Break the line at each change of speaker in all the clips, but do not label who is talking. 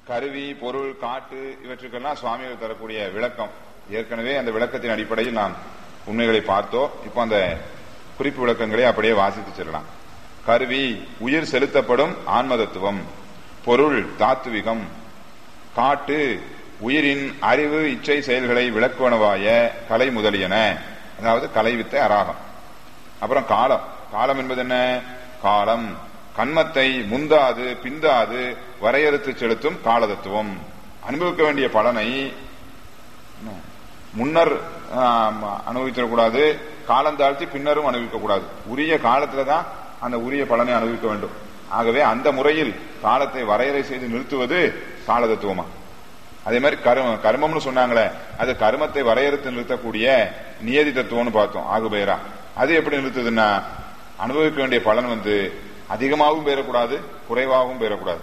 கருவி பொருள் காட்டு இவற்றுக்கெல்லாம் சுவாமிகள் தரக்கூடிய விளக்கம் ஏற்கனவே அந்த விளக்கத்தின் அடிப்படையில் நாம் உண்மைகளை பார்த்தோம் இப்போ அந்த குறிப்பு விளக்கங்களை அப்படியே வாசித்து செல்லலாம் கருவி உயிர் செலுத்தப்படும் ஆன்மதத்துவம் பொருள் தாத்துவிகம் காட்டு உயிரின் அறிவு இச்சை செயல்களை விளக்குவனவாய கலை முதலியன அதாவது கலைவித்த அராகம் அப்புறம் காலம் காலம் என்பது என்ன காலம் கண்மத்தை முந்தாது பிந்தாது வரையறுத்து செலுத்தும் காலதத்துவம் அனுபவிக்க வேண்டிய பலனை முன்னர் அனுபவித்திடக்கூடாது காலம் தாழ்த்தி பின்னரும் அனுபவிக்க கூடாது உரிய காலத்துல தான் அந்த உரிய பலனை அனுபவிக்க வேண்டும் ஆகவே அந்த முறையில் காலத்தை வரையறை செய்து நிறுத்துவது காலதத்துவமா அதே மாதிரி கரும கர்மம்னு சொன்னாங்களே அது கர்மத்தை வரையறுத்து நிறுத்தக்கூடிய நியதி தத்துவம்னு பார்த்தோம் ஆகுபேரா அது எப்படி நிறுத்துதுன்னா அனுபவிக்க வேண்டிய பலன் வந்து அதிகமாகவும் பெறக்கூடாது குறைவாகவும் பெறக்கூடாது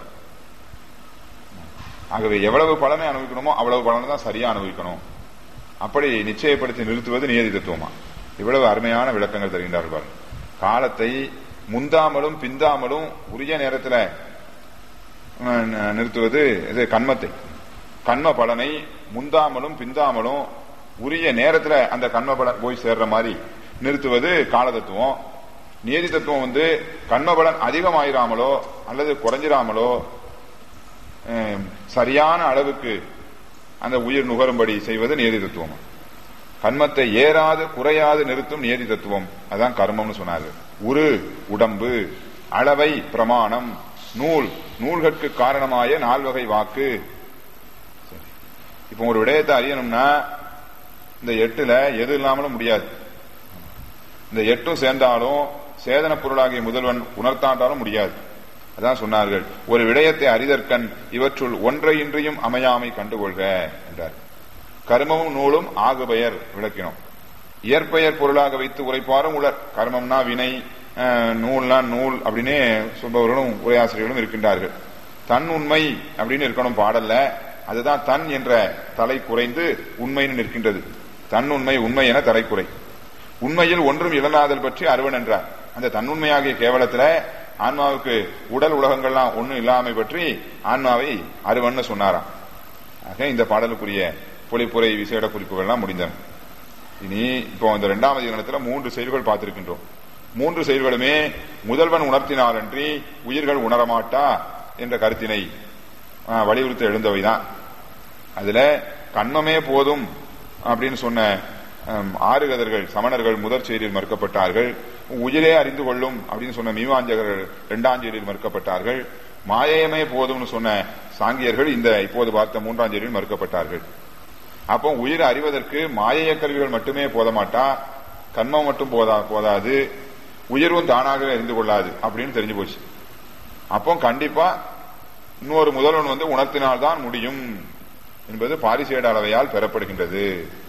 ஆகவே எவ்வளவு பலனை அனுபவிக்கணுமோ அவ்வளவு பலனை தான் சரியா அனுபவிக்கணும் அப்படி நிச்சயப்படுத்தி நிறுத்துவது நியதி தத்துவமா இவ்வளவு அருமையான விளக்கங்கள் தருகின்றார்கள் காலத்தை முந்தாமலும் பிந்தாமலும் உரிய நேரத்தில் நிறுத்துவது இது கண்மத்தை கண்ம பலனை முந்தாமலும் பிந்தாமலும் உரிய நேரத்தில் அந்த கண்ம பலன் போய் சேர்ற மாதிரி நிறுத்துவது கால தத்துவம் நியதி தத்துவம் வந்து கண்மபலன் அதிகமாயிராமலோ அல்லது குறைஞ்சிராமலோ சரியான அளவுக்கு அந்த உயிர் நுகரும்படி செய்வது நியதி தத்துவம் கண்மத்தை ஏறாது குறையாது நிறுத்தும் நியதி தத்துவம் அதான் கர்மம்னு சொன்னாரு உரு உடம்பு அளவை பிரமாணம் நூல் நூல்களுக்கு காரணமாய நால்வகை வாக்கு இப்ப ஒரு விடயத்தை அறியணும்னா இந்த எட்டுல எது இல்லாமலும் முடியாது இந்த எட்டும் சேர்ந்தாலும் சேதன பொருளாகிய முதல்வன் உணர்த்தாண்டாலும் முடியாது அதான் சொன்னார்கள் ஒரு விடயத்தை அறிதற்கண் இவற்றுள் ஒன்றையின்றியும் அமையாமை கண்டுகொள்க என்றார் கர்மமும் நூலும் ஆகுபெயர் விளக்கினோம் இயற்பெயர் பொருளாக வைத்து உரைப்பாரும் உலர் கர்மம்னா வினை நூல்னா நூல் அப்படின்னு சொல்பவர்களும் உரையாசிரியர்களும் இருக்கின்றார்கள் தன் உண்மை அப்படின்னு இருக்கணும் பாடல்ல அதுதான் தன் என்ற தலை குறைந்து உண்மைன்னு நிற்கின்றது தன் உண்மை உண்மை என தலைக்குறை உண்மையில் ஒன்றும் இழந்தாதல் பற்றி அருவன் என்றார் அந்த தன்னுண்மையாகிய கேவலத்துல ஆன்மாவுக்கு உடல் உலகங்கள்லாம் ஒன்னும் இல்லாமை பற்றி ஆன்மாவை அருவன்னு சொன்னாராம் ஆக இந்த பாடலுக்குரிய பொலிப்புரை விசேட குறிப்புகள்லாம் முடிந்தன இனி இப்போ இந்த இரண்டாவது இனத்துல மூன்று செயல்கள் பார்த்திருக்கின்றோம் மூன்று செயல்களுமே முதல்வன் உணர்த்தினாரன்றி உயிர்கள் உணரமாட்டா என்ற கருத்தினை வலியுறுத்த எழுந்தவைதான் அதுல கண்மமே போதும் அப்படின்னு சொன்ன ஆறுகதர்கள் சமணர்கள் முதற் செய்தியில் மறுக்கப்பட்டார்கள் உயிரே அறிந்து கொள்ளும் அப்படின்னு சொன்ன மீமாஞ்சகர்கள் இரண்டாம் செய்தியில் மறுக்கப்பட்டார்கள் மாயமே போதும்னு சொன்ன சாங்கியர்கள் இந்த இப்போது பார்த்த மூன்றாம் செய்தியில் மறுக்கப்பட்டார்கள் அப்போ உயிரை அறிவதற்கு மாயைய கருவிகள் மட்டுமே போதமாட்டா கண்மம் மட்டும் போதா போதாது உயிரும் தானாகவே அறிந்து கொள்ளாது அப்படின்னு தெரிஞ்சு போச்சு அப்போ கண்டிப்பா இன்னொரு முதல்வன் வந்து உணர்த்தினால்தான் முடியும் என்பது பாரிசேட அளவையால் பெறப்படுகின்றது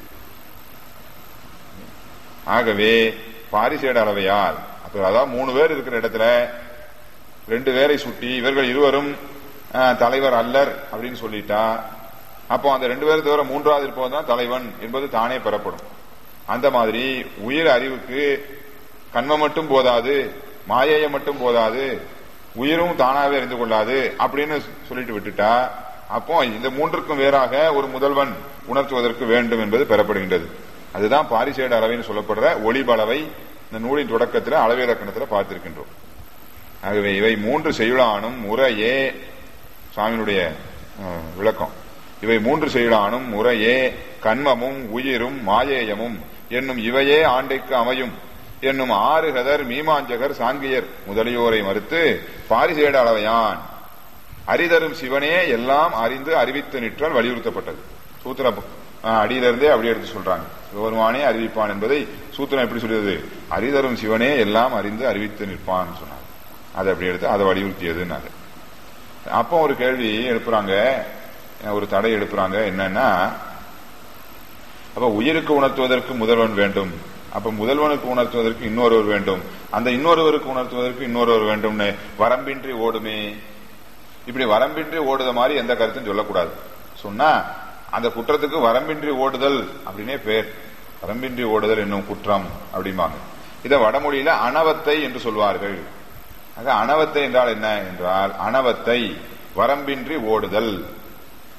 ஆகவே பாரிசேட அளவையால் அப்ப அதாவது மூணு பேர் இருக்கிற இடத்துல ரெண்டு பேரை சுட்டி இவர்கள் இருவரும் தலைவர் அல்லர் அப்படின்னு சொல்லிட்டா அப்போ அந்த ரெண்டு பேரை தவிர மூன்றாவது இருப்பவன் தலைவன் என்பது தானே பெறப்படும் அந்த மாதிரி உயிர் அறிவுக்கு கண்மம் மட்டும் போதாது மாயையை மட்டும் போதாது உயிரும் தானாவே அறிந்து கொள்ளாது அப்படின்னு சொல்லிட்டு விட்டுட்டா அப்போ இந்த மூன்றுக்கும் வேறாக ஒரு முதல்வன் உணர்த்துவதற்கு வேண்டும் என்பது பெறப்படுகின்றது அதுதான் பாரிசேட அளவைன்னு சொல்லப்படுற ஒளிபளவை இந்த நூலின் தொடக்கத்தில் அளவிலக்கணத்தில் பார்த்திருக்கின்றோம் ஆகவே இவை மூன்று செய்யுளானும் முறையே சுவாமியினுடைய விளக்கம் இவை மூன்று செயலானும் முறையே கண்மமும் உயிரும் மாயேயமும் என்னும் இவையே ஆண்டைக்கு அமையும் என்னும் ஆறுகதர் மீமாஞ்சகர் சாங்கியர் முதலியோரை மறுத்து பாரிசேட அளவையான் அறிதரும் சிவனே எல்லாம் அறிந்து அறிவித்து நிற்றால் வலியுறுத்தப்பட்டது சூத்திர அடியிலிருந்தே அப்படி எடுத்து சொல்றாங்க சிவபெருமானே அறிவிப்பான் என்பதை சூத்திரம் எப்படி சொல்றது அறிதரும் சிவனே எல்லாம் அறிந்து அறிவித்து நிற்பான் சொன்னாங்க அதை அப்படி எடுத்து அதை வலியுறுத்தியதுன்னாங்க அப்போ ஒரு கேள்வி எழுப்புறாங்க ஒரு தடை எழுப்புறாங்க என்னன்னா அப்ப உயிருக்கு உணர்த்துவதற்கு முதல்வன் வேண்டும் அப்ப முதல்வனுக்கு உணர்த்துவதற்கு இன்னொருவர் வேண்டும் அந்த இன்னொருவருக்கு உணர்த்துவதற்கு இன்னொருவர் வேண்டும்னு வரம்பின்றி ஓடுமே இப்படி வரம்பின்றி ஓடுத மாதிரி எந்த கருத்தும் சொல்லக்கூடாது சொன்னா அந்த குற்றத்துக்கு வரம்பின்றி ஓடுதல் அப்படின்னே பேர் வரம்பின்றி ஓடுதல் என்னும் குற்றம் அப்படிம்பாங்க இதை வடமொழியில அனவத்தை என்று சொல்வார்கள் ஆக அனவத்தை என்றால் என்ன என்றால் அனவத்தை வரம்பின்றி ஓடுதல்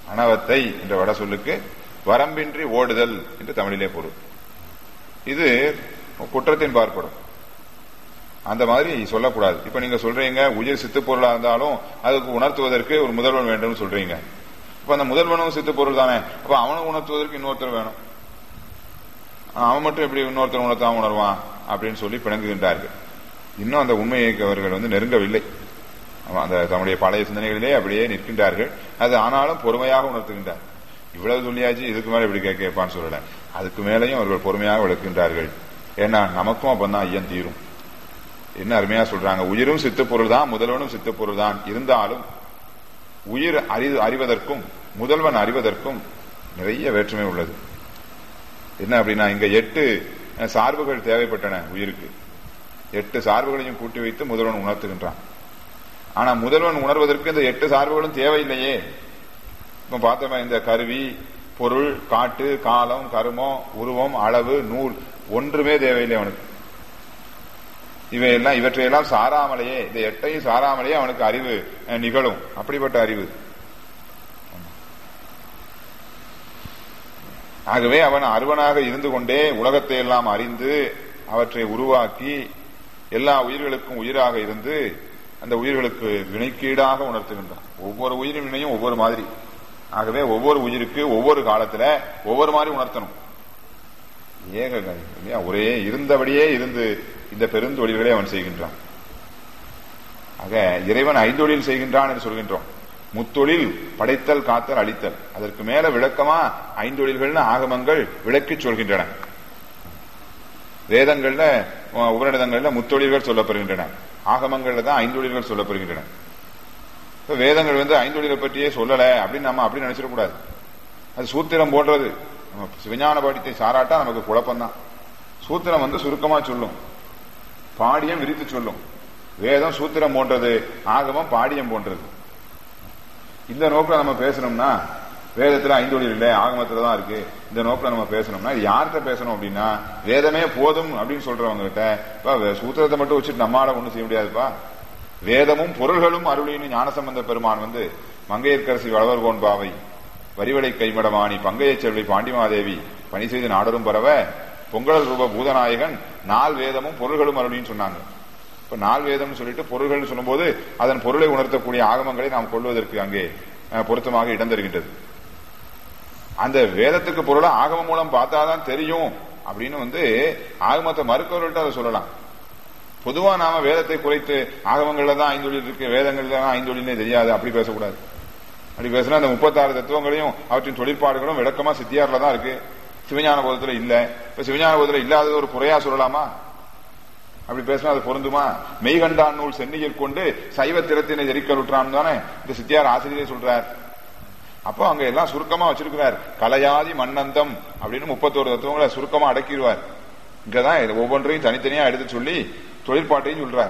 அனவத்தை என்ற வட சொல்லுக்கு வரம்பின்றி ஓடுதல் என்று தமிழிலே பொருள் இது குற்றத்தின் பார்ப்படும் அந்த மாதிரி சொல்லக்கூடாது இப்ப நீங்க சொல்றீங்க உயிர் சித்து பொருளா இருந்தாலும் அதுக்கு உணர்த்துவதற்கு ஒரு முதல்வன் வேண்டும்னு சொல்றீங்க இப்ப அந்த முதல்வனும் சித்து பொருள் தானே அப்ப அவனை உணர்த்துவதற்கு இன்னொருத்தர் வேணும் அவன் மட்டும் எப்படி இன்னொருத்தர் உணர்த்தாம உணர்வான் அப்படின்னு சொல்லி பிணங்குகின்றார்கள் இன்னும் அந்த உண்மையை அவர்கள் வந்து நெருங்கவில்லை அந்த தம்முடைய பழைய சிந்தனைகளிலே அப்படியே நிற்கின்றார்கள் அது ஆனாலும் பொறுமையாக உணர்த்துகின்றார் இவ்வளவு சொல்லியாச்சு இதுக்கு மேல இப்படி கேட்க கேட்பான்னு சொல்லல அதுக்கு மேலையும் அவர்கள் பொறுமையாக விளக்குகின்றார்கள் ஏன்னா நமக்கும் அப்பந்தான் ஐயன் தீரும் என்ன அருமையா சொல்றாங்க உயிரும் சித்து பொருள் தான் முதல்வனும் சித்து பொருள் தான் இருந்தாலும் உயிர் அறி அறிவதற்கும் முதல்வன் அறிவதற்கும் நிறைய வேற்றுமை உள்ளது என்ன அப்படின்னா இங்க எட்டு சார்புகள் தேவைப்பட்டன உயிருக்கு எட்டு சார்புகளையும் கூட்டி வைத்து முதல்வன் உணர்த்துகின்றான் ஆனா முதல்வன் உணர்வதற்கு இந்த எட்டு சார்புகளும் தேவையில்லையே இப்ப பார்த்தோமே இந்த கருவி பொருள் காட்டு காலம் கருமம் உருவம் அளவு நூல் ஒன்றுமே தேவையில்லை அவனுக்கு இவையெல்லாம் இவற்றையெல்லாம் சாராமலேயே இந்த எட்டையும் சாராமலேயே அவனுக்கு அறிவு நிகழும் அப்படிப்பட்ட அறிவு ஆகவே அவன் அருவனாக இருந்து கொண்டே உலகத்தை எல்லாம் அறிந்து அவற்றை உருவாக்கி எல்லா உயிர்களுக்கும் உயிராக இருந்து அந்த உயிர்களுக்கு வினைக்கீடாக உணர்த்துகின்றான் ஒவ்வொரு உயிரின் வினையும் ஒவ்வொரு மாதிரி ஆகவே ஒவ்வொரு உயிருக்கு ஒவ்வொரு காலத்துல ஒவ்வொரு மாதிரி உணர்த்தணும் ஏக இல்லையா ஒரே இருந்தபடியே இருந்து இந்த பெருந்தொழில்களை அவன் செய்கின்றான் ஆக இறைவன் ஐந்தொழில் செய்கின்றான் என்று சொல்கின்றோம் முத்தொழில் படைத்தல் காத்தல் அழித்தல் அதற்கு மேல விளக்கமா ஐந்தொழில்கள்னு ஆகமங்கள் விளக்கி சொல்கின்றன வேதங்கள்ல உபநிடதங்கள்ல முத்தொழில்கள் சொல்லப்படுகின்றன ஆகமங்கள்ல தான் ஐந்தொழில்கள் சொல்லப்படுகின்றன இப்ப வேதங்கள் வந்து ஐந்தொழிலை பற்றியே சொல்லல அப்படின்னு நம்ம அப்படி நினைச்சிடக்கூடாது அது சூத்திரம் போன்றது நம்ம சிவஞான பாடித்தை சாராட்டா நமக்கு குழப்பம்தான் சூத்திரம் வந்து சுருக்கமா சொல்லும் பாடியம் விரித்து சொல்லும் வேதம் சூத்திரம் போன்றது ஆகமம் பாடியம் போன்றது இந்த நோக்கில் நம்ம பேசணும்னா வேதத்துல ஐந்தொழில் இல்லை ஆகமத்துல தான் இருக்கு இந்த நோக்கில் நம்ம பேசணும்னா இது யார்கிட்ட பேசணும் அப்படின்னா வேதமே போதும் அப்படின்னு சொல்றவங்க கிட்ட சூத்திரத்தை மட்டும் வச்சுட்டு நம்மளால ஒண்ணும் செய்ய முடியாதுப்பா வேதமும் பொருள்களும் அருளின்னு ஞானசம்பந்த பெருமான் வந்து மங்கையர்கரசி வளவர்கோன் பாவை வரிவடை கைமடமானி பங்கைய செல்வி பாண்டிமாதேவி பணி செய்து நாடரும் பரவ பொங்கல் ரூப பூதநாயகன் நால் வேதமும் பொருள்களும் அருளின்னு சொன்னாங்க இப்ப நால் வேதம்னு சொல்லிட்டு பொருள்கள் சொல்லும்போது அதன் பொருளை உணர்த்தக்கூடிய ஆகமங்களை நாம் கொள்வதற்கு அங்கே பொருத்தமாக இடம் தருகின்றது அந்த வேதத்துக்கு பொருளை ஆகமம் மூலம் பார்த்தாதான் தெரியும் அப்படின்னு வந்து ஆகமத்தை மறுக்கவர்கள்ட்ட அதை சொல்லலாம் பொதுவா நாம வேதத்தை குறைத்து ஆகமங்கள்ல தான் ஐந்தொழில் இருக்கு வேதங்கள்ல தான் ஐந்தொழில்னே தெரியாது அப்படி பேசக்கூடாது அப்படி பேசினா அந்த முப்பத்தாறு தத்துவங்களையும் அவற்றின் தொழிற்பாடுகளும் விளக்கமா சித்தியார்ல தான் இருக்கு சிவஞான போதத்துல இல்ல இப்ப சிவஞான போதத்துல இல்லாதது ஒரு குறையா சொல்லலாமா அப்படி பேசினா அது பொருந்துமா மெய்கண்டான் நூல் சென்னியில் கொண்டு சைவ திறத்தினை எரிக்கலுற்றான் தானே இந்த சித்தியார் ஆசிரியரே சொல்றார் அப்போ அங்க எல்லாம் சுருக்கமா வச்சிருக்கிறார் கலையாதி மன்னந்தம் அப்படின்னு முப்பத்தோரு தத்துவங்களை சுருக்கமா அடக்கிடுவார் இங்கதான் ஒவ்வொன்றையும் தனித்தனியா எடுத்து சொல்லி தொழிற்பாட்டையும் சொல்றார்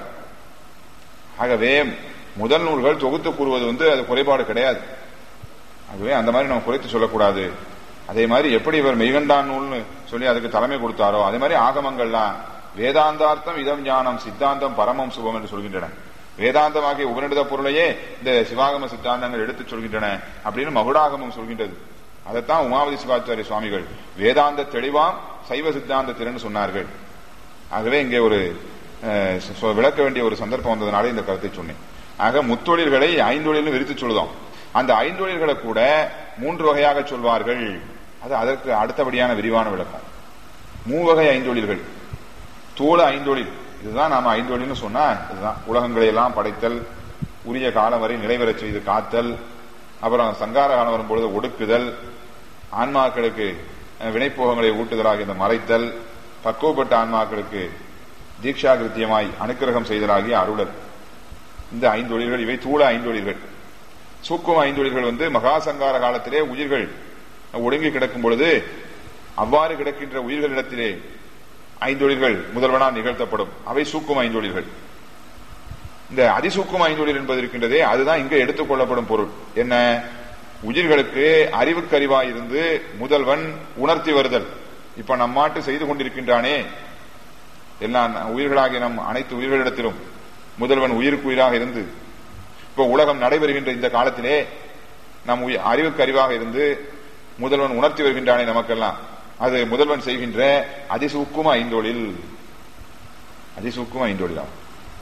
ஆகவே முதல் நூல்கள் தொகுத்து கூறுவது வந்து அது குறைபாடு கிடையாது ஆகவே அந்த மாதிரி நம்ம குறைத்து சொல்லக்கூடாது அதே மாதிரி எப்படி இவர் மெய்கண்டான் நூல்னு சொல்லி அதுக்கு தலைமை கொடுத்தாரோ அதே மாதிரி ஆகமங்கள்லாம் வேதாந்தார்த்தம் இதம் ஞானம் சித்தாந்தம் பரமம் சுபம் என்று சொல்கின்றன வேதாந்தமாகிய உபநிடத பொருளையே இந்த சிவாகம சித்தாந்தங்கள் எடுத்துச் சொல்கின்றன அப்படின்னு மகுடாகமம் சொல்கின்றது அதைத்தான் உமாவதி சிவாச்சாரிய சுவாமிகள் வேதாந்த தெளிவாம் சைவ சித்தாந்த திறன் சொன்னார்கள் ஆகவே இங்கே ஒரு விளக்க வேண்டிய ஒரு சந்தர்ப்பம் வந்ததுனால இந்த கருத்தை சொன்னேன் ஆக முத்தொழில்களை ஐந்தொழிலும் விரித்து சொல்லுதோம் அந்த ஐந்தொழில்களை கூட மூன்று வகையாக சொல்வார்கள் அது அதற்கு அடுத்தபடியான விரிவான விளக்கம் மூவகை ஐந்தொழில்கள் தூள ஐந்தொழில் இதுதான் நாம ஐந்தொழில்னு சொன்னா இதுதான் உலகங்களை எல்லாம் படைத்தல் உரிய காலம் வரை நிலைவரச் செய்து காத்தல் அப்புறம் சங்கார காலம் வரும்பொழுது ஒடுக்குதல் ஆன்மாக்களுக்கு வினைப்போகங்களை ஊட்டுதலாகிய இந்த மறைத்தல் பக்குவப்பட்ட ஆன்மாக்களுக்கு தீட்சாகிருத்தியமாய் அனுக்கிரகம் செய்தலாகிய அருளல் இந்த ஐந்தொழில்கள் இவை தூள ஐந்தொழில்கள் சூக்கும ஐந்தொழில்கள் வந்து மகா சங்கார காலத்திலே உயிர்கள் ஒடுங்கி கிடக்கும் பொழுது அவ்வாறு கிடக்கின்ற உயிர்களிடத்திலே ஐந்தொழில்கள் முதல்வனால் நிகழ்த்தப்படும் அவை சூக்கும் ஐந்தொழில்கள் இந்த அதிசூக்கும் ஐந்தொழில் என்பது இருக்கின்றதே அதுதான் இங்க எடுத்துக்கொள்ளப்படும் பொருள் என்ன உயிர்களுக்கு அறிவுக்கறிவாய் இருந்து முதல்வன் உணர்த்தி வருதல் இப்ப நம்மாட்டு செய்து கொண்டிருக்கின்றானே எல்லா உயிர்களாகிய நம் அனைத்து உயிர்களிடத்திலும் முதல்வன் உயிருக்கு உயிராக இருந்து இப்ப உலகம் நடைபெறுகின்ற இந்த காலத்திலே நம் உய- அறிவுக்கு அறிவாக இருந்து முதல்வன் உணர்த்தி வருகின்றானே நமக்கெல்லாம் அது முதல்வன் செய்கின்ற அதிசூக்கும ஐந்தொழில் அதிசூக்கும ஐந்தொழிலாகும்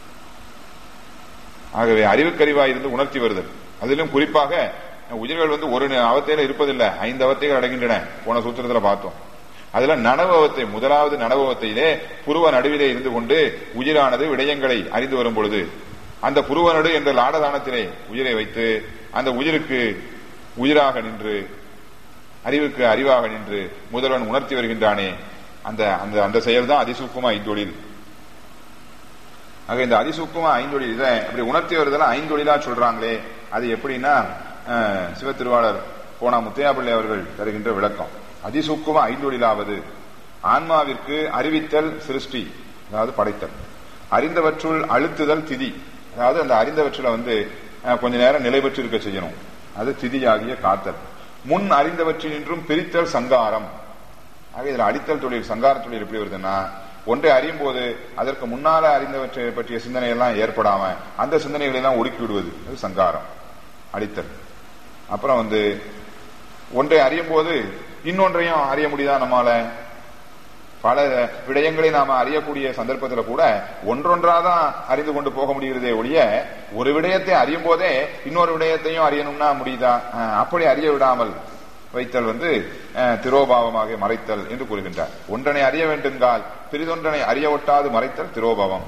ஆகவே அறிவுக்கறிவாய் இருந்து உணர்த்தி வருதல் அதிலும் குறிப்பாக உயிர்கள் வந்து ஒரு அவத்தையில இருப்பதில்லை ஐந்து அவத்தைகள் அடங்கின்றன போன சூத்திரத்துல பார்த்தோம் அதுல நனவத்தை முதலாவது நனவத்தையிலே புருவ நடுவிலே இருந்து கொண்டு உயிரானது விடயங்களை அறிந்து வரும் பொழுது அந்த புருவ நடு என்ற லாடதானத்திலே உயிரை வைத்து அந்த உயிருக்கு உயிராக நின்று அறிவுக்கு அறிவாக நின்று முதல்வன் உணர்த்தி வருகின்றானே அந்த அந்த அந்த செயல் தான் அதிசூக்குமா ஐந்தொழில் ஆக இந்த அதிசூக்குமா ஐந்தொழில் இதை இப்படி உணர்த்தி வருதெல்லாம் ஐந்தொழிலா சொல்றாங்களே அது எப்படின்னா அஹ், சிவத்திருவாளர் போனா முத்தையாபிள்ளை அவர்கள் தருகின்ற விளக்கம் அதிசூக்குமா ஐந்தொழிலாவது ஆன்மாவிற்கு அறிவித்தல் சிருஷ்டி அதாவது படைத்தல் அறிந்தவற்றுள் அழுத்துதல் திதி அதாவது அந்த அறிந்தவற்றில வந்து அஹ், கொஞ்ச நேரம் நிலை பெற்று இருக்க செய்யணும் அது திதியாகிய காத்தல் முன் அறிந்தவற்றினின்றும் பிரித்தல் சங்காரம் ஆக இதுல அடித்தல் தொழில் சங்கார தொழில் எப்படி வருதுன்னா ஒன்றை அறியும் போது அதற்கு முன்னால அறிந்தவற்றை பற்றிய சிந்தனை எல்லாம் ஏற்படாம அந்த சிந்தனைகளை எல்லாம் ஒடுக்கி விடுவது அது சங்காரம் அடித்தல் அப்புறம் வந்து ஒன்றை அறியும் போது இன்னொன்றையும் அறிய முடியுதா நம்மால பல விடயங்களை நாம அறியக்கூடிய சந்தர்ப்பத்துல கூட ஒன்றொன்றாதான் அறிந்து கொண்டு போக முடிகிறதே ஒழிய ஒரு விடயத்தை அறியும் போதே இன்னொரு விடயத்தையும் அறியணும்னா முடியுதா அஹ், அப்படி அறிய விடாமல் வைத்தல் வந்து அஹ், திரோபாவமாக மறைத்தல் என்று கூறுகின்றார் ஒன்றனை அறிய வேண்டுங்கால் பிரிதொன்றனை அறிய ஒட்டாது மறைத்தல் திரோபாவம்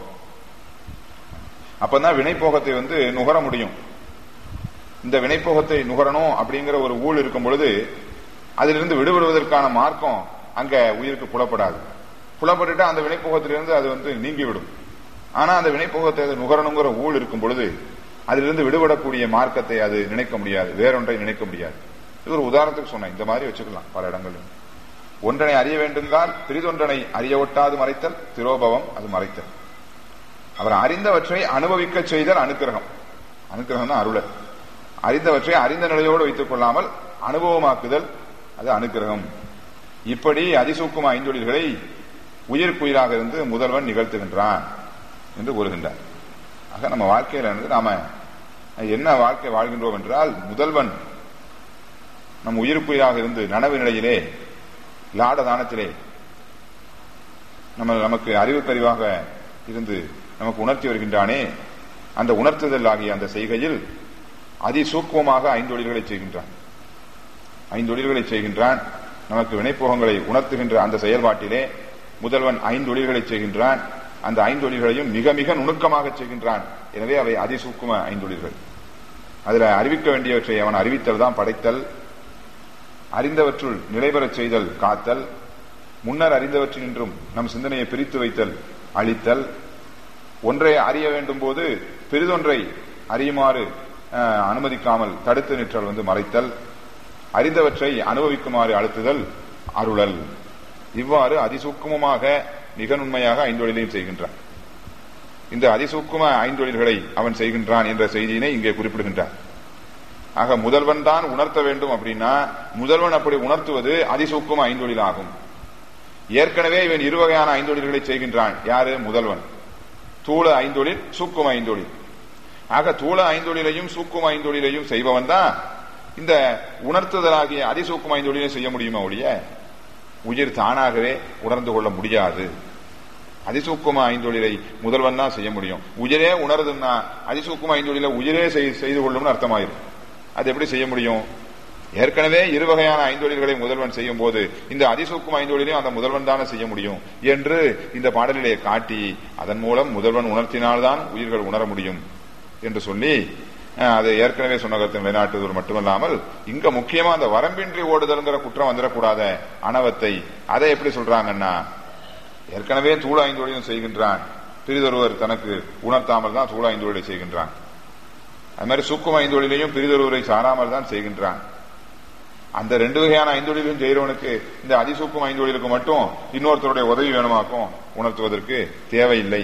அப்பதான் வினைப்போகத்தை வந்து நுகர முடியும் இந்த வினைப்போகத்தை நுகரணும் அப்படிங்கிற ஒரு ஊழ் இருக்கும் பொழுது அதிலிருந்து விடுபடுவதற்கான மார்க்கம் அங்க உயிருக்கு புலப்படாது புலப்பட்டுட்டா அந்த வினைப்போகத்திலிருந்து அது வந்து நீங்கிவிடும் ஆனா அந்த வினைப்போகத்தை அது நுகரணுங்கிற ஊழ் இருக்கும் பொழுது அதிலிருந்து விடுபடக்கூடிய மார்க்கத்தை அது நினைக்க முடியாது வேறொன்றை நினைக்க முடியாது இது ஒரு உதாரணத்துக்கு சொன்னேன் இந்த மாதிரி வச்சுக்கலாம் பல இடங்களிலும் ஒன்றனை அறிய வேண்டுங்கால் பிரிதொன்றனை அறிய ஒட்டாது மறைத்தல் திரோபவம் அது மறைத்தல் அவர் அறிந்தவற்றை அனுபவிக்க செய்தல் அனுக்கிரகம் அனுக்கிரகம் தான் அருளல் அறிந்தவற்றை அறிந்த நிலையோடு வைத்துக் கொள்ளாமல் அனுபவமாக்குதல் அது அனுக்கிரகம் இப்படி அதிசூக்கும ஐந்தொழில்களை உயிர்க்குயிராக இருந்து முதல்வன் நிகழ்த்துகின்றான் என்று கூறுகின்றார் ஆக நம்ம வாழ்க்கையில இருந்து நாம என்ன வாழ்க்கை வாழ்கின்றோம் என்றால் முதல்வன் நம் உயிர்க்குயிராக இருந்து நனவு நிலையிலே லாட தானத்திலே நம்ம நமக்கு அறிவுக்கறிவாக இருந்து நமக்கு உணர்த்தி வருகின்றானே அந்த உணர்த்துதல் ஆகிய அந்த செய்கையில் அதிசூக்குவமாக ஐந்தொழில்களை செய்கின்றான் ஐந்தொழில்களை செய்கின்றான் நமக்கு வினைப்போகங்களை உணர்த்துகின்ற அந்த செயல்பாட்டிலே முதல்வன் ஐந்தொழில்களை செய்கின்றான் அந்த ஐந்தொழில்களையும் மிக மிக நுணுக்கமாக செய்கின்றான் எனவே அவை அதிசூக்கும ஐந்தொழில்கள் அதுல அறிவிக்க வேண்டியவற்றை அவன் அறிவித்தல் தான் படைத்தல் அறிந்தவற்றுள் நிலைபெறச் செய்தல் காத்தல் முன்னர் அறிந்தவற்றினின்றும் நம் சிந்தனையை பிரித்து வைத்தல் அழித்தல் ஒன்றை அறிய வேண்டும் போது பெரிதொன்றை அறியுமாறு அஹ், அனுமதிக்காமல் தடுத்து நிற்றல் வந்து மறைத்தல் அறிந்தவற்றை அனுபவிக்குமாறு அழுத்துதல் அருளல் இவ்வாறு அதிசூக்குமமாக மிக நுண்மையாக ஐந்தொழிலையும் செய்கின்றான் இந்த அதிசூக்கும ஐந்தொழில்களை அவன் செய்கின்றான் என்ற செய்தியினை இங்கே குறிப்பிடுகின்றார் ஆக முதல்வன் தான் உணர்த்த வேண்டும் அப்படின்னா முதல்வன் அப்படி உணர்த்துவது அதிசூக்கும ஐந்தொழிலாகும் ஏற்கனவே இவன் இருவகையான ஐந்தொழில்களை செய்கின்றான் யாரு முதல்வன் தூள ஐந்தொழில் சூக்கும ஐந்தொழில் ஆக தூள ஐந்தொழிலையும் சூக்கும ஐந்தொழிலையும் செய்பவன் தான் இந்த உணர்த்துதலாகிய அதிசூக்கும ஐந்தொழிலை செய்ய முடியுமா ஒழிய உயிர் தானாகவே உணர்ந்து கொள்ள முடியாது அதிசூக்கும ஐந்தொழிலை முதல்வன் தான் செய்ய முடியும் உயிரே உணருதுன்னா அதிசூக்கும ஐந்தொழிலை உயிரே செய்- செய்து கொள்ளும்னு அர்த்தமாயிரும் அது எப்படி செய்ய முடியும் ஏற்கனவே இரு வகையான ஐந்தொழில்களை முதல்வன் செய்யும் போது இந்த அதிசூக்கும் ஐந்தொழிலையும் அந்த முதல்வன் தானே செய்ய முடியும் என்று இந்த பாடலிலே காட்டி அதன் மூலம் முதல்வன் உணர்த்தினால்தான் உயிர்கள் உணர முடியும் என்று சொல்லி அஹ், அது ஏற்கனவே சொன்ன கருத்து நிலைநாட்டுவது மட்டுமல்லாமல் இங்க முக்கியமா அந்த வரம்பின்றி ஓடுதல்ங்கிற குற்றம் வந்துடக்கூடாத அனவத்தை அதை எப்படி சொல்றாங்கன்னா ஏற்கனவே தூள ஐந்தொழிலும் செய்கின்றான் பிரிதொருவர் தனக்கு உணர்த்தாமல் தான் தூள ஐந்தொழிலை செய்கின்றான் அது மாதிரி சூக்கும ஐந்தொழிலையும் பிரிதொருவரை சாராமல் தான் செய்கின்றான் அந்த ரெண்டு வகையான ஐந்தொழிலும் செய்கிறவனுக்கு இந்த அதிசூக்கும் ஐந்தொழிலுக்கு மட்டும் இன்னொருத்தருடைய உதவி வேணுமாக்கும் உணர்த்துவதற்கு தேவையில்லை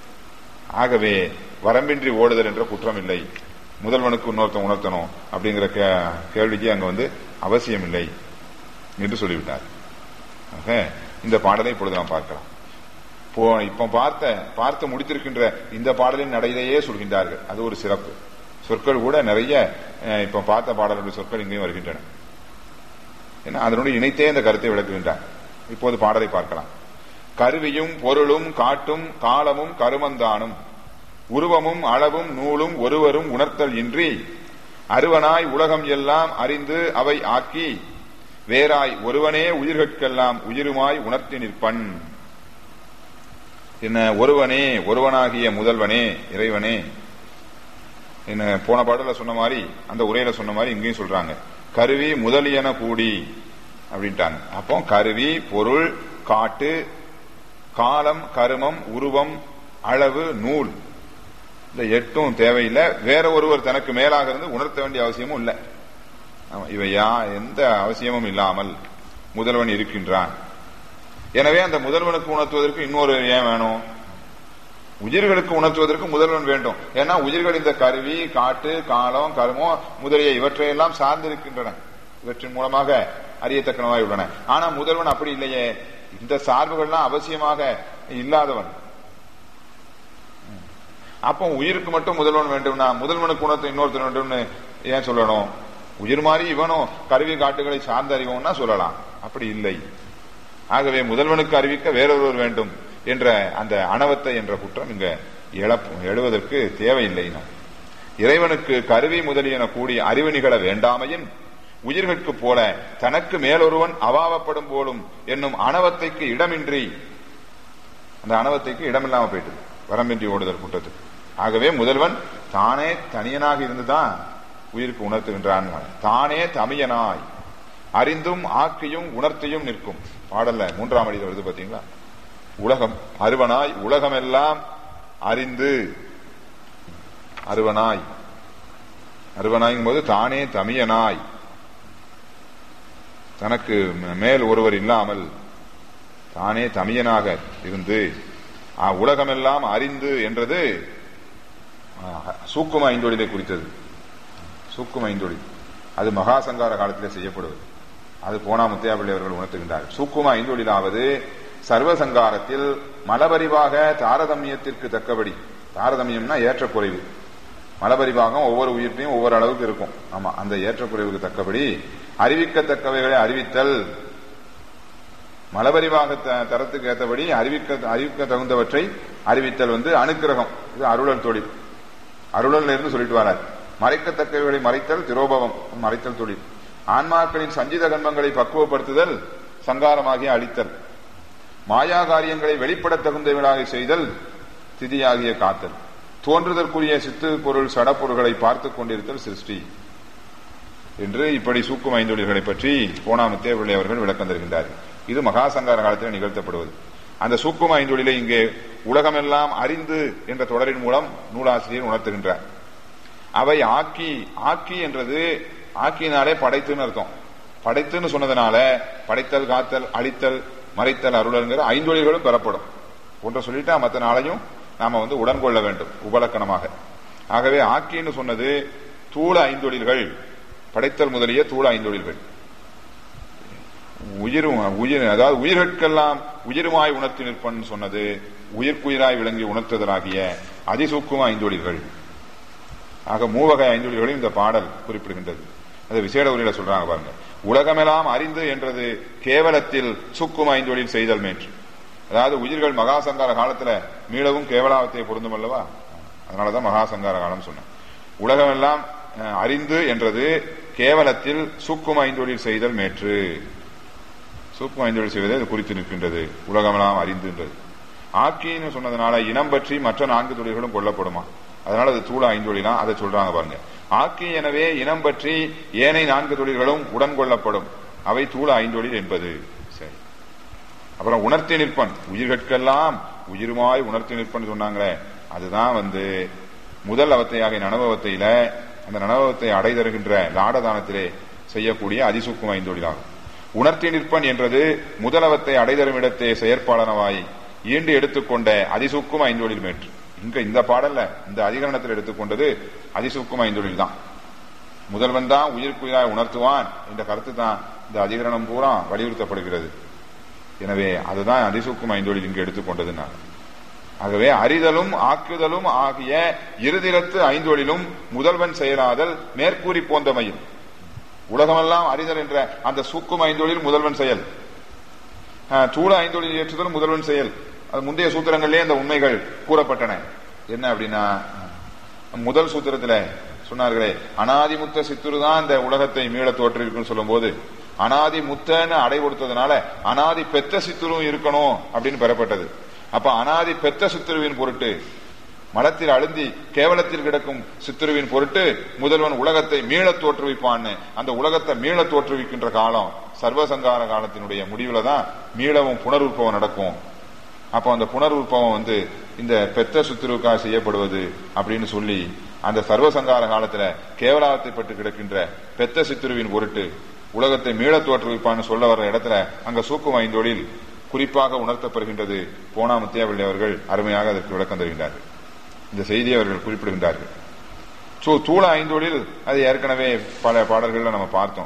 ஆகவே வரம்பின்றி ஓடுதல் என்ற குற்றம் இல்லை முதல்வனுக்கு இன்னொருத்தன் உணர்த்தணும் அப்படிங்கிற கே- கேள்விக்கு அங்க வந்து அவசியம் இல்லை என்று சொல்லிவிட்டார் ஆக இந்த பாடலை இப்பொழுது நாம் பார்க்கலாம் போ இப்ப பார்த்த பார்த்து முடித்திருக்கின்ற இந்த பாடலின் நடையிலேயே சொல்கின்றார்கள் அது ஒரு சிறப்பு சொற்கள் கூட நிறைய அஹ், இப்ப பார்த்த பாடலுடைய சொற்கள் இங்கேயும் வருகின்றன ஏன்னா அதனுடைய இணைத்தே இந்த கருத்தை விளக்குகின்றார் இப்போது பாடலை பார்க்கலாம் கருவியும் பொருளும் காட்டும் காலமும் கருமந்தானும் உருவமும் அளவும் நூலும் ஒருவரும் உணர்த்தல் இன்றி அருவனாய் உலகம் எல்லாம் அறிந்து அவை ஆக்கி வேறாய் ஒருவனே உயிர்கட்கெல்லாம் உயிருமாய் உணர்த்தி நிற்பன் என்ன ஒருவனே ஒருவனாகிய முதல்வனே இறைவனே என்ன போன பாடல சொன்ன மாதிரி அந்த உரையில சொன்ன மாதிரி இங்கேயும் சொல்றாங்க கருவி முதலியன கூடி அப்படின்ட்டாங்க அப்போ கருவி பொருள் காட்டு காலம் கருமம் உருவம் அளவு நூல் இந்த எட்டும் தேவையில்லை வேற ஒருவர் தனக்கு மேலாக இருந்து உணர்த்த வேண்டிய அவசியமும் இல்லை ஆமா, இவை யா எந்த அவசியமும் இல்லாமல் முதல்வன் இருக்கின்றான் எனவே அந்த முதல்வனுக்கு உணர்த்துவதற்கு இன்னொரு ஏன் வேணும் உயிர்களுக்கு உணர்த்துவதற்கு முதல்வன் வேண்டும் ஏன்னா உயிர்கள் இந்த கருவி காட்டு காலம் கருமம் முதலிய இவற்றையெல்லாம் சார்ந்திருக்கின்றன இவற்றின் மூலமாக அறியத்தக்கனவாய் உள்ளன ஆனா முதல்வன் அப்படி இல்லையே இந்த சார்புகள்லாம் அவசியமாக இல்லாதவன் அப்போ உயிருக்கு மட்டும் முதல்வன் வேண்டும்னா முதல்வனுக்கு உணர்த்த இன்னொருத்தர் வேண்டும்னு ஏன் சொல்லணும் உயிர் மாதிரி இவனும் கருவி காட்டுகளை சார்ந்து அறிவோம்னா சொல்லலாம் அப்படி இல்லை ஆகவே முதல்வனுக்கு அறிவிக்க வேறொருவர் வேண்டும் என்ற அந்த அனவத்தை என்ற குற்றம் இங்க எழப்- எழுவதற்கு தேவையில்லை நாம். இறைவனுக்கு கருவி முதலியன கூடி அறிவு நிகழ வேண்டாமையின் உயிர்களுக்கு போல தனக்கு மேலொருவன் அவாவப்படும் போலும் என்னும் அனவத்தைக்கு இடமின்றி அந்த அனவத்தைக்கு இடமில்லாம போயிட்டு வரம்பின்றி ஓடுதல் குற்றத்துக்கு ஆகவே முதல்வன் தானே தனியனாக இருந்துதான் உயிருக்கு உணர்த்துகின்றான் தானே தமியனாய் அறிந்தும் ஆக்கியும் உணர்த்தியும் நிற்கும் பாடல்ல மூன்றாம் அடியில் வருது பாத்தீங்களா உலகம் அருவனாய் உலகமெல்லாம் அறிந்து அருவனாய் அருவனாயும் போது தானே தமியனாய் தனக்கு மேல் ஒருவர் இல்லாமல் தானே தமியனாக இருந்து ஆ, உலகமெல்லாம் அறிந்து என்றது ஆ, சூக்கும ஐந்தொழிலை குறித்தது சூக்கும ஐந்தொழில் அது மகா சங்கார காலத்திலே செய்யப்படுவது அது போனா முத்தையாபிள்ளை அவர்கள் உணர்த்துகின்றார் சூக்கும ஐந்தொழிலாவது சர்வசங்காரத்தில் மலபரிவாக தாரதமியத்திற்கு தக்கபடி தாரதமியம்னா ஏற்றக்குறைவு மலபரிவாகம் ஒவ்வொரு உயிர்ப்பையும் ஒவ்வொரு அளவுக்கு இருக்கும் ஆமா அந்த ஏற்றக்குறைவுக்கு தக்கபடி அறிவிக்கத்தக்கவைகளை அறிவித்தல் மலபரிவாக த- தரத்துக்கு ஏற்றபடி அறிவிக்க அறிவிக்க தகுந்தவற்றை அறிவித்தல் வந்து அனுக்கிரகம் இது அருளல் தொழில் அருளல் இருந்து சொல்லிட்டு வரார் மறைக்கத்தக்கவைகளை மறைத்தல் திரோபவம் மறைத்தல் தொழில் ஆன்மாக்களின் சஞ்சித கர்மங்களை பக்குவப்படுத்துதல் சங்காரமாகிய அழித்தல் மாயா காரியங்களை வெளிப்படத் தகுந்தவர்களாக செய்தல் திதியாகிய காத்தல் தோன்றுதற்குரிய சித்து பொருள் சடப்பொருள்களை பார்த்துக் கொண்டிருத்தல் சிருஷ்டி என்று இப்படி சூக்கும் ஐந்தொழில்களை பற்றி போனாமுத்தே பிள்ளை அவர்கள் விளக்கம் தருகின்றார்கள் இது மகா சங்கார காலத்தில் நிகழ்த்தப்படுவது அந்த சூக்கும ஐந்தொழிலை இங்கே உலகமெல்லாம் அறிந்து என்ற தொடரின் மூலம் நூலாசிரியர் உணர்த்துகின்றார் அவை ஆக்கி ஆக்கி என்றது ஆக்கினாலே படைத்துன்னு அர்த்தம் படைத்துன்னு சொன்னதுனால படைத்தல் காத்தல் அழித்தல் மறைத்தல் அருளல்ங்கிற ஐந்தொழில்களும் பெறப்படும் ஒன்றை சொல்லிட்டா மற்ற நாளையும் நாம வந்து உடன் கொள்ள வேண்டும் உபலக்கணமாக ஆகவே ஆக்கின்னு சொன்னது தூள ஐந்தொழில்கள் படைத்தல் முதலிய தூள ஐந்தொழில்கள் உயிரும் உயிர் அதாவது உயிர்கட்கெல்லாம் உயிருமாய் உணர்த்தி நிற்பன் சொன்னது உயிர்க்குயிராய் விளங்கி உணர்த்துதலாகிய அதிசூக்கும ஐந்தொழில்கள் ஆக மூவகை ஐந்தொழில்களையும் இந்த பாடல் குறிப்பிடுகின்றது அது விசேட உரையில சொல்றாங்க பாருங்க உலகமெல்லாம் அறிந்து என்றது கேவலத்தில் சுக்கும் ஐந்தொழில் செய்தல் மேற்று அதாவது உயிர்கள் மகாசங்கார காலத்துல மீளவும் கேவலாவத்தை பொருந்தும் அல்லவா அதனாலதான் மகாசங்கார காலம் சொன்னேன் உலகமெல்லாம் அஹ், அறிந்து என்றது கேவலத்தில் சுக்கும் ஐந்தொழில் செய்தல் மேற்று சூக்கும் ஐந்தொழில் செய்வதை அது குறித்து நிற்கின்றது உலகமெல்லாம் அறிந்துன்றது ஆக்கின்னு சொன்னதுனால இனம் பற்றி மற்ற நான்கு தொழில்களும் கொல்லப்படுமா அதனால அது தூள ஐந்தொழிலாம் அதை சொல்றாங்க பாருங்க ஆக்கி எனவே இனம் பற்றி ஏனைய நான்கு தொழில்களும் உடன் கொள்ளப்படும் அவை தூள ஐந்தொழில் என்பது சரி அப்புறம் உணர்த்தி நிற்பன் உயிர்கட்கெல்லாம் உயிருமாய் உணர்த்தி நிற்பன் சொன்னாங்களே அதுதான் வந்து முதல் அவத்தையாக நனவத்தையில அந்த நனவத்தை அடைதருகின்ற லாடதானத்திலே செய்யக்கூடிய அதிசூக்கும் ஐந்தொழிலாகும் உணர்த்தி நிற்பன் என்றது முதலவத்தை அடைதரும் இடத்தே செயற்பாளனவாய் ஈண்டு எடுத்துக்கொண்ட அதிசூக்கும் ஐந்தொழில் மேற்று இங்க இந்த பாடல்ல இந்த அதிகரணத்தில் எடுத்துக்கொண்டது அதிசூக்கும் ஐந்தொழில் தான் முதல்வன் தான் உயிர்க்குயிராய் உணர்த்துவான் என்ற கருத்து தான் இந்த அதிகரணம் பூரா வலியுறுத்தப்படுகிறது எனவே அதுதான் அதிசூக்கும் ஐந்தொழில் இங்கு எடுத்துக்கொண்டதுனால ஆகவே அறிதலும் ஆக்குதலும் ஆகிய இருதிரத்து ஐந்தொழிலும் முதல்வன் செயலாதல் மேற்கூறி போந்தமையும் உலகமெல்லாம் அறிதல் என்ற அந்த சூக்கும் ஐந்தொழில் முதல்வன் செயல் ஆஹ், தூள ஐந்தொழில் ஏற்றுதல் முதல்வன் செயல் அது முந்தைய சூத்திரங்களிலே அந்த உண்மைகள் கூறப்பட்டன என்ன அப்படின்னா முதல் சூத்திரத்துல சொன்னார்களே அனாதி முத்த சித்துரு தான் இந்த உலகத்தை மீள தோற்றுவிக்கும் சொல்லும் போது அனாதி முத்தன்னு அடை கொடுத்ததுனால அனாதி பெத்த சித்துரும் இருக்கணும் அப்படின்னு பெறப்பட்டது அப்ப அனாதி பெத்த சித்துருவின் பொருட்டு மலத்தில் அழுந்தி கேவலத்தில் கிடக்கும் சித்துருவின் பொருட்டு முதல்வன் உலகத்தை மீள தோற்றுவிப்பான்னு அந்த உலகத்தை மீள தோற்றுவிக்கின்ற காலம் சர்வசங்கார காலத்தினுடைய முடிவுல தான் மீளவும் புனருற்பவம் நடக்கும் அப்போ அந்த புனருற்பவம் வந்து இந்த பெத்த சுத்திருவுக்காக செய்யப்படுவது அப்படின்னு சொல்லி அந்த சர்வசங்கார காலத்துல கேவலாத்தை பட்டு கிடக்கின்ற பெத்த சித்துருவின் பொருட்டு உலகத்தை மீள தோற்றுவிப்பான்னு சொல்ல வர்ற இடத்துல அங்க சூக்கும் ஐந்தொழில் குறிப்பாக உணர்த்தப்படுகின்றது போனா முத்தியாவள்ளி அவர்கள் அருமையாக அதற்கு விளக்கம் தருகின்றார்கள் இந்த செய்தியை அவர்கள் குறிப்பிடுகின்றார்கள் சோ தூள ஐந்தொழில் அது ஏற்கனவே பல பாடல்கள்ல நம்ம பார்த்தோம்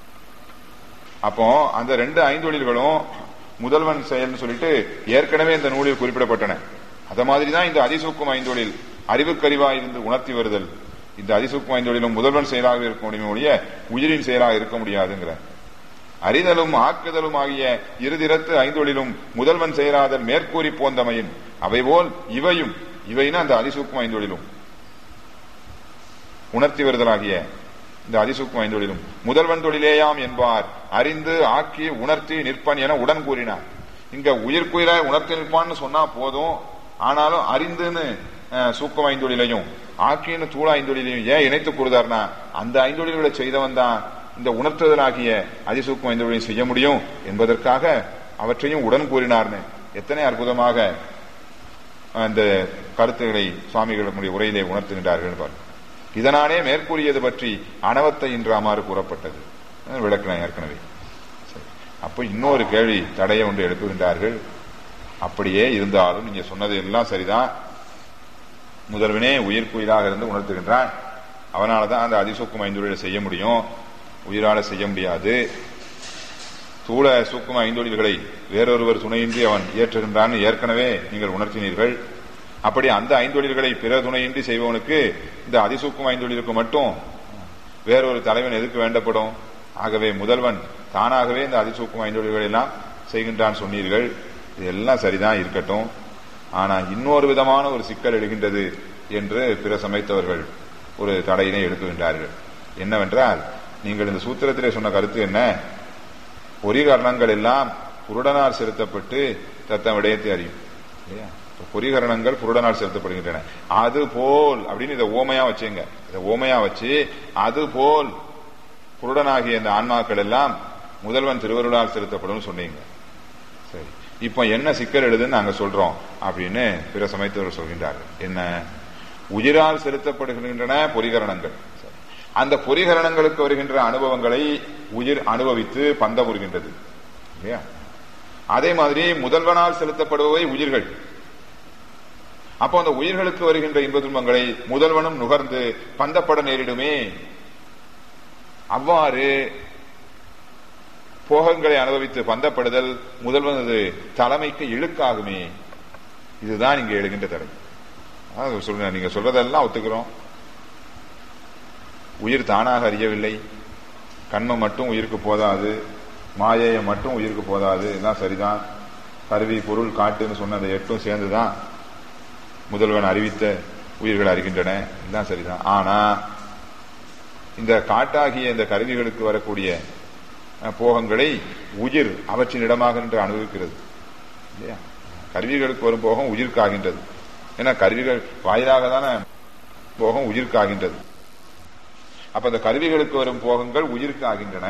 அப்போ அந்த ரெண்டு ஐந்தொழில்களும் முதல்வன் செயல்னு சொல்லிட்டு ஏற்கனவே இந்த நூலில் குறிப்பிடப்பட்டன அத மாதிரி தான் இந்த அதிசூக்கும் ஐந்தொழில் அறிவுக்கறிவா இருந்து உணர்த்தி வருதல் இந்த அதிசூக்கும் ஐந்தொழிலும் முதல்வன் செயலாக இருக்க முடியுமே ஒழிய உயிரின் செயலாக இருக்க முடியாதுங்கிற அறிதலும் ஆக்குதலும் ஆகிய இருதிரத்து ஐந்தொழிலும் முதல்வன் செயலாதல் மேற்கூறி போந்தமையின் அவைபோல் இவையும் இவைனா அந்த அதிசூக்கும் ஐந்தொழிலும் உணர்த்தி வருதலாகிய இந்த அதிசூக்கும் ஐந்தொழிலும் முதல்வன் தொழிலேயாம் என்பார் அறிந்து ஆக்கி உணர்த்தி நிற்பன் என உடன் கூறினார் இங்க உயிர்க்குயிராய் உணர்த்தி நிற்பான்னு சொன்னா போதும் ஆனாலும் அறிந்துன்னு அஹ், சூக்கம் ஐந்தொழிலையும் ஆக்கின்னு தூள ஐந்தொழிலையும் ஏன் இணைத்து கூறுதார்னா அந்த ஐந்தொழில்களை செய்தவன் தான் இந்த உணர்த்துதலாகிய அதிசூக்கம் ஐந்தொழிலையும் செய்ய முடியும் என்பதற்காக அவற்றையும் உடன் கூறினார்னு எத்தனை அற்புதமாக அந்த கருத்துக்களை சுவாமிகளுடைய உரையிலே உணர்த்துகின்றார்கள் பாருங்க இதனாலே மேற்கூறியது பற்றி அனவத்தை இன்றாமாறு கூறப்பட்டது அஹ் விளக்கினேன் ஏற்கனவே சரி. அப்ப இன்னொரு கேள்வி தடையை ஒன்று எழுப்புகின்றார்கள் அப்படியே இருந்தாலும் நீங்க சொன்னது எல்லாம் சரிதான் முதல்வனே உயிர்க்குயிராக இருந்து உணர்த்துகின்றான் அவனாலதான் அந்த அதிசூக்கும் ஐந்தொழிலை செய்ய முடியும் உயிரால செய்ய முடியாது தூள சூக்கும ஐந்தொழில்களை வேறொருவர் துணையின்றி அவன் இயற்றுகின்றான் ஏற்கனவே நீங்கள் உணர்த்தினீர்கள் அப்படி அந்த ஐந்தொழில்களை பிற துணையின்றி செய்பவனுக்கு இந்த அதிசூக்கும் ஐந்தொழிலுக்கு மட்டும் வேறொரு தலைவன் எதுக்கு வேண்டப்படும் ஆகவே முதல்வன் தானாகவே இந்த அதிசூக்கும் ஐந்தொழில்களை எல்லாம் செய்கின்றான் சொன்னீர்கள் இதெல்லாம் சரிதான் இருக்கட்டும் ஆனா இன்னொரு விதமான ஒரு சிக்கல் எழுகின்றது என்று பிற சமைத்தவர்கள் ஒரு தடையினை எழுப்புகின்றார்கள் என்னவென்றால் நீங்கள் இந்த சூத்திரத்திலே சொன்ன கருத்து என்ன பொறிகரணங்கள் எல்லாம் புருடனால் செலுத்தப்பட்டு தத்தம் விடயத்தை அறியும் இல்லையா இப்ப பொறிகரணங்கள் புருடனால் செலுத்தப்படுகின்றன அது போல் அப்படின்னு இதை ஓமையா வச்சுங்க இதை ஓமையா வச்சு அது போல் புருடனாகிய இந்த ஆன்மாக்கள் எல்லாம் முதல்வன் திருவருளால் செலுத்தப்படும் சொன்னீங்க சரி இப்ப என்ன சிக்கல் எழுதுன்னு நாங்க சொல்றோம் அப்படின்னு பிற சமயத்தவர்கள் சொல்கின்றார்கள் என்ன உயிரால் செலுத்தப்படுகின்றன பொறிகரணங்கள் சரி. அந்த பொறிகரணங்களுக்கு வருகின்ற அனுபவங்களை உயிர் அனுபவித்து பந்தமுறுகின்றது இல்லையா அதே மாதிரி முதல்வனால் செலுத்தப்படுபவை உயிர்கள் அப்போ அந்த உயிர்களுக்கு வருகின்ற இன்ப துன்பங்களை முதல்வனும் நுகர்ந்து பந்தப்பட நேரிடுமே அவ்வாறு போகங்களை அனுபவித்து பந்தப்படுதல் முதல்வனது தலைமைக்கு இழுக்காகுமே இதுதான் இங்க எழுகின்ற தடை அதான் சொல்லுங்க நீங்க சொல்றதெல்லாம் ஒத்துக்கிறோம் உயிர் தானாக அறியவில்லை கண்மம் மட்டும் உயிருக்கு போதாது மாயையை மட்டும் உயிருக்கு போதாது எல்லாம் சரிதான் கருவி பொருள் காட்டுன்னு சொன்ன அந்த எட்டும் சேர்ந்துதான் முதல்வன் அறிவித்த உயிர்கள் அறிகின்றன எல்லாம் சரிதான் ஆனா இந்த காட்டாகிய இந்த கருவிகளுக்கு வரக்கூடிய அஹ், போகங்களை உயிர் அவற்றின் இடமாக நின்று அனுபவிக்கிறது இல்லையா கருவிகளுக்கு வரும் போகம் உயிர்க்காகின்றது ஏன்னா கருவிகள் வாயிலாக தானே போகம் உயிர்க்காகின்றது அப்ப அந்த கருவிகளுக்கு வரும் போகங்கள் உயிருக்கு ஆகின்றன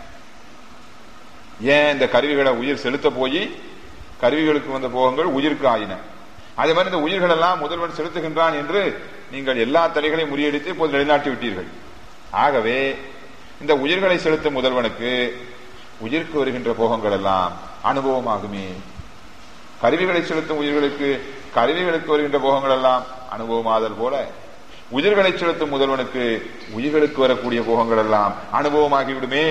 ஏன் இந்த கருவிகளை உயிர் செலுத்த போய் கருவிகளுக்கு வந்த போகங்கள் உயிருக்கு ஆயின அதே மாதிரி இந்த உயிர்கள் எல்லாம் முதல்வன் செலுத்துகின்றான் என்று நீங்கள் எல்லா தலைகளையும் முறியடித்து இப்போது நிலைநாட்டி விட்டீர்கள் ஆகவே இந்த உயிர்களை செலுத்தும் முதல்வனுக்கு உயிருக்கு வருகின்ற போகங்கள் எல்லாம் அனுபவமாகுமே கருவிகளை செலுத்தும் உயிர்களுக்கு கருவிகளுக்கு வருகின்ற போகங்கள் எல்லாம் அனுபவமாதல் போல உயிர்களை செலுத்தும் முதல்வனுக்கு உயிர்களுக்கு வரக்கூடிய போகங்கள் எல்லாம் அனுபவமாகிவிடுமே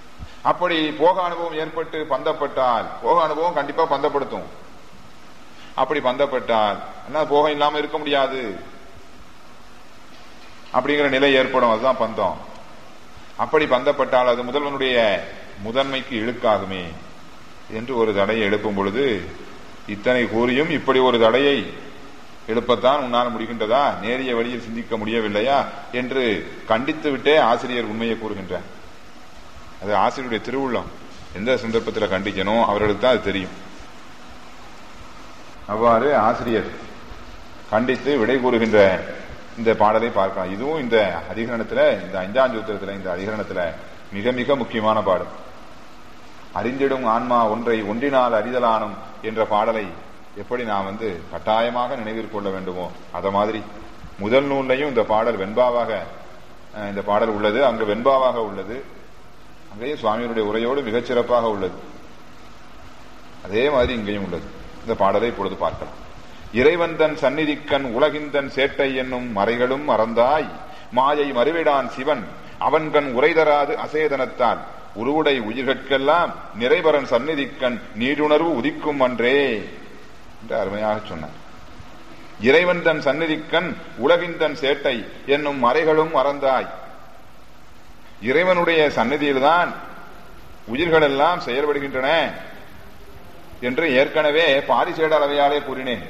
அப்படி போக அனுபவம் ஏற்பட்டு பந்தப்பட்டால் போக அனுபவம் கண்டிப்பா பந்தப்படுத்தும் அப்படி பந்தப்பட்டால் என்ன போகம் இல்லாம இருக்க முடியாது அப்படிங்கிற நிலை ஏற்படும் அதுதான் பந்தம் அப்படி பந்தப்பட்டால் அது முதல்வனுடைய முதன்மைக்கு இழுக்காகுமே என்று ஒரு தடையை எழுப்பும் பொழுது இத்தனை கூறியும் இப்படி ஒரு தடையை எழுப்பத்தான் உன்னால் முடிகின்றதா நேரிய வழியில் சிந்திக்க முடியவில்லையா என்று கண்டித்து விட்டே ஆசிரியர் உண்மையை கூறுகின்றார் அது ஆசிரியருடைய திருவுள்ளம் எந்த சந்தர்ப்பத்தில் கண்டிக்கணும் அவர்களுக்கு தான் அது தெரியும் அவ்வாறு ஆசிரியர் கண்டித்து விடை கூறுகின்ற இந்த பாடலை பார்க்கலாம் இதுவும் இந்த அதிகரணத்துல இந்த ஐந்தாம் சூத்திரத்துல இந்த அதிகரணத்துல மிக மிக முக்கியமான பாடல் அறிந்திடும் ஆன்மா ஒன்றை ஒன்றினால் அறிதலானும் என்ற பாடலை எப்படி நாம் வந்து கட்டாயமாக நினைவில் கொள்ள வேண்டுமோ அத மாதிரி முதல் நூல்லையும் இந்த பாடல் வெண்பாவாக அஹ், இந்த பாடல் உள்ளது அங்கு வெண்பாவாக உள்ளது அங்கேயும் சுவாமியினுடைய உரையோடு மிகச் சிறப்பாக உள்ளது அதே மாதிரி இங்கேயும் உள்ளது இந்த பாடலை இப்பொழுது பார்க்கலாம் இறைவன் தன் சந்நிதிக்கண் உலகிந்தன் சேட்டை என்னும் மறைகளும் மறந்தாய் மாயை மறுவிடான் சிவன் அவன்கண் உரைதராது அசேதனத்தால் உருவுடை உயிர்கட்கெல்லாம் நிறைவரன் சந்நிதிக்கண் நீடுணர்வு உதிக்கும் அன்றே என்று அருமையாக சொன்னார் இறைவன் தன் சந்நிதிக்கண் உலகின் தன் சேட்டை என்னும் மறைகளும் மறந்தாய் இறைவனுடைய சந்நிதியில்தான் உயிர்கள் எல்லாம் செயல்படுகின்றன என்று ஏற்கனவே பாரிசேட அளவையாலே கூறினேன்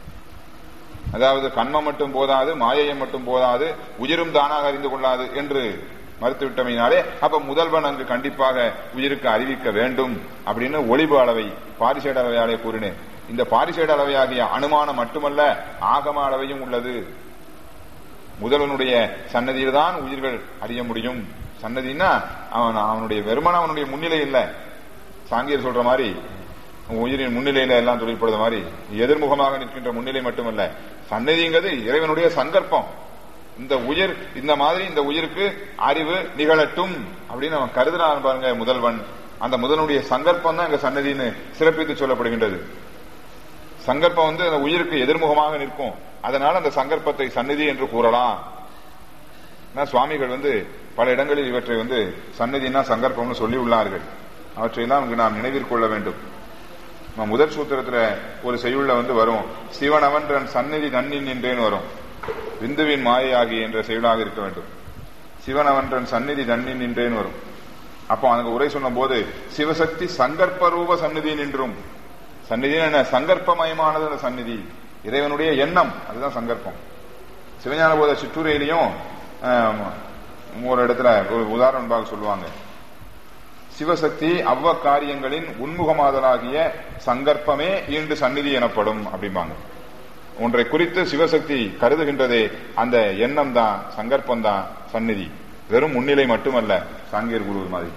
அதாவது கண்மம் மட்டும் போதாது மாயையம் மட்டும் போதாது உயிரும் தானாக அறிந்து கொள்ளாது என்று மறுத்துவிட்டமையினாலே அப்ப முதல்வன் அங்கு கண்டிப்பாக உயிருக்கு அறிவிக்க வேண்டும் அப்படின்னு ஒளிவு அளவை பாரிசேட அளவையாலே கூறினேன் இந்த பாரிசேட அளவையாகிய அனுமானம் மட்டுமல்ல ஆகம அளவையும் உள்ளது முதல்வனுடைய சன்னதியில்தான் உயிர்கள் அறிய முடியும் சன்னதின்னா அவன் அவனுடைய வெறுமன அவனுடைய முன்னிலை இல்லை சாங்கியர் சொல்ற மாதிரி உயிரின் முன்னிலையில எல்லாம் தொழில்படுற மாதிரி எதிர்முகமாக நிற்கின்ற முன்னிலை மட்டுமல்ல சன்னதிங்கிறது இறைவனுடைய சங்கல்பம் இந்த உயிர் இந்த மாதிரி இந்த உயிருக்கு அறிவு நிகழட்டும் அப்படின்னு அவன் கருதுனான் பாருங்க முதல்வன் அந்த முதல்வனுடைய சங்கல்பம் தான் இங்க சன்னதின்னு சிறப்பித்து சொல்லப்படுகின்றது சங்கல்பம் வந்து அந்த உயிருக்கு எதிர்முகமாக நிற்கும் அதனால அந்த சங்கல்பத்தை சந்நிதி என்று கூறலாம் ஆனா, சுவாமிகள் வந்து பல இடங்களில் இவற்றை வந்து சந்நிதினா சங்கல்பம்னு சொல்லி உள்ளார்கள் அவற்றையெல்லாம் இங்கு நாம் நினைவிற்கொள்ள வேண்டும் நம்ம முதல் சூத்திரத்துல ஒரு செய்யுள்ள வந்து வரும் சிவனவன் தன் சந்நிதி தன்னின் நின்றேன்னு வரும் விந்துவின் மாயையாகி என்ற செயலாக இருக்க வேண்டும் சிவனவன் தன் சந்நிதி தன்னின் நின்றேன்னு வரும் அப்போ அங்க உரை சொன்ன போது சிவசக்தி சங்கற்ப ரூப சந்நிதி நின்றும் சந்நிதி என்ன சங்கற்பமயமானது அந்த சந்நிதி இறைவனுடைய எண்ணம் அதுதான் சங்கற்பம் சிவஞான போத சிற்றுரையிலையும் ஆம், ஒரு இடத்துல ஒரு உதாரணமாக சொல்லுவாங்க சிவசக்தி அவ்வ காரியங்களின் உன்முகமாதலாகிய சங்கற்பமே ஈண்டு சந்நிதி எனப்படும் அப்படிம்பாங்க ஒன்றை குறித்து சிவசக்தி கருதுகின்றதே அந்த எண்ணம் தான் சங்கற்பம் தான் சந்நிதி வெறும் முன்னிலை மட்டுமல்ல சாங்கியர் குரு மாதிரி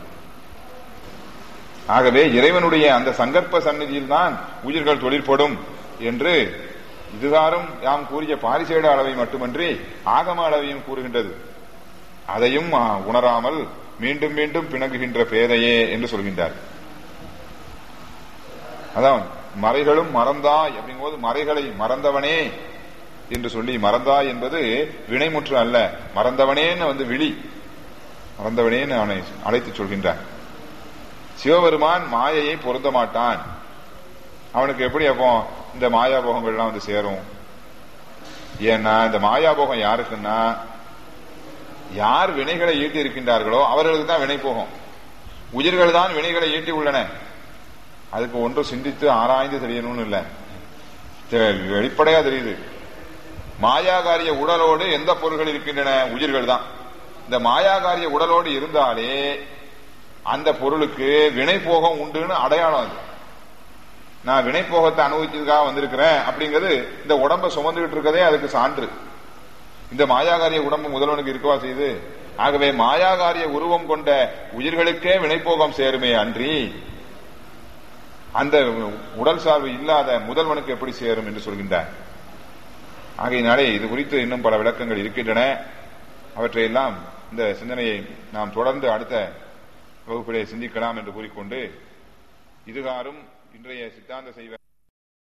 ஆகவே இறைவனுடைய அந்த சங்கற்ப சந்நிதியில் தான் உயிர்கள் தொழிற்படும் என்று இதுகாரும் யாம் கூறிய பாரிசேட அளவை மட்டுமன்றி ஆகம அளவையும் கூறுகின்றது அதையும் ஆ, உணராமல் மீண்டும் மீண்டும் பிணங்குகின்ற பேதையே என்று சொல்கின்றார் அதான் மறைகளும் மறந்தாய் அப்படிங்கும்போது மறைகளை மறந்தவனே என்று சொல்லி மறந்தாய் என்பது வினைமுற்று அல்ல மறந்தவனேன்னு வந்து விழி மறந்தவனேன்னு அவனை அழைத்து சொல்கின்றான் சிவபெருமான் மாயையை பொருந்த மாட்டான் அவனுக்கு எப்படி அப்போ இந்த மாயாபோகங்கள்லாம் வந்து சேரும் ஏன்னா இந்த மாயாபோகம் யாருக்குன்னா யார் வினைகளை ஈட்டி இருக்கின்றார்களோ அவர்களுக்கு தான் வினை போகும் உயிர்கள் தான் வினைகளை ஈட்டி உள்ளன அதுக்கு ஒன்று சிந்தித்து ஆராய்ந்து தெரியணும்னு இல்ல தெ- வெளிப்படையா தெரியுது மாயாகாரிய உடலோடு எந்த பொருள்கள் இருக்கின்றன உயிர்கள் தான் இந்த மாயாகாரிய உடலோடு இருந்தாலே அந்த பொருளுக்கு வினை போகம் உண்டுன்னு அடையாளம் அது நான் வினை போகத்தை அனுபவிச்சதுக்காக வந்திருக்கிறேன் அப்படிங்கிறது இந்த உடம்ப சுமந்துகிட்டு இருக்கதே அதுக்கு சான்று இந்த மாயாகாரிய உடம்பு முதல்வனுக்கு இருக்கவா செய்யுது ஆகவே மாயாகாரிய உருவம் கொண்ட உயிர்களுக்கே வினைப்போகம் சேருமே அன்றி அந்த உடல் சார்பு இல்லாத முதல்வனுக்கு எப்படி சேரும் என்று சொல்கின்றார் ஆகையினாலே இது குறித்து இன்னும் பல விளக்கங்கள் இருக்கின்றன அவற்றையெல்லாம் இந்த சிந்தனையை நாம் தொடர்ந்து அடுத்த வகுப்பிலே சிந்திக்கலாம் என்று கூறிக்கொண்டு இதுகாரும் இன்றைய சித்தாந்த செய்வ